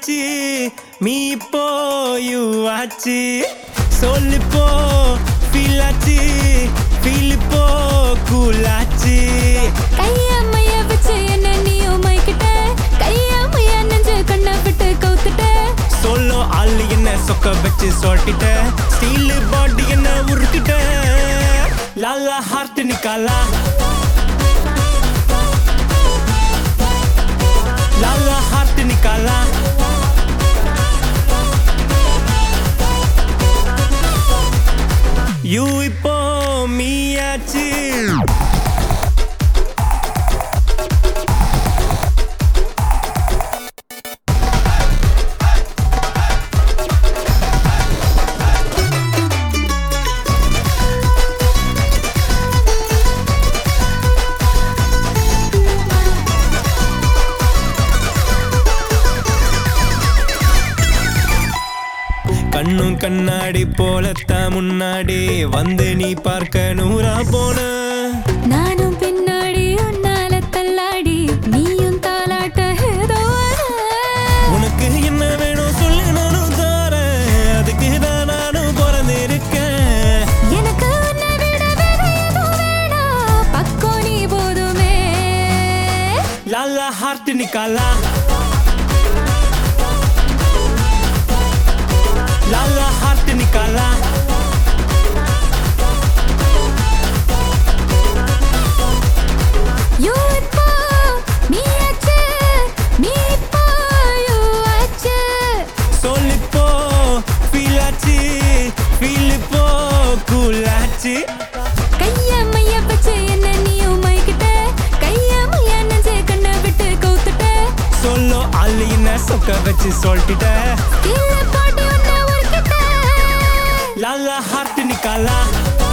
ஆச்சு மீ இப்போ யூ ஆச்சு சொல்லு போ ஃபீல் ஆச்சு ஃபீல் இப்போ கூல் ஆச்சு கையம்மைய வச்சு என்ன நீயும் மைக்கிட்ட கையம்மைய நெஞ்சு கண்ணை விட்டு கவுத்துட்ட சொல்லோ ஆள் என்ன சொக்க வச்சு சொல்லிட்ட ஸ்டீல் பாடி என்ன உருக்கிட்ட லாலா ஹார்ட் நிக்காலா லாலா ஹார்ட் நிக்காலா யூ இப்போ மீயாச்சு கண்ணும் கண்ணாடி போலத்தான் முன்னாடி வந்து நீ பார்க்க நூறா போன நானும் பின்னாடி உன்னால தள்ளாடி நீயும் தாலாட்ட ஏதோ வர. உனக்கு என்ன வேணும் சொல்லு நானும் தாரேன் அதுக்கு தான் நானும் பிறந்திருக்கேன் எனக்கு உன்னை விட வேற எதுவும் வேணாம். பக்கம் நீ போதுமே லாலா ஹார்ட் நிக்காலா லாலா ஹார்ட் நிக்காலா யூ இப்போ நீ ஆச்சு நீ இப்போ யூ ஆச்சு சொல்லு போ ஃபீல் ஆச்சு ஃபீல் இப்போ கூல் ஆச்சு கையம்மைய வச்சு என்ன நீயும் மைக்கிட்ட கையம்மைய நெஞ்சு கண்ணை விட்டு கவுத்துட்ட சொல்லோ ஆள் என்ன சொக்க வச்சு சொல்லிட்ட இல்ல பாட்டி உன்னை உருக்கிட்ட லாலா ஹார்ட் நிக்காலா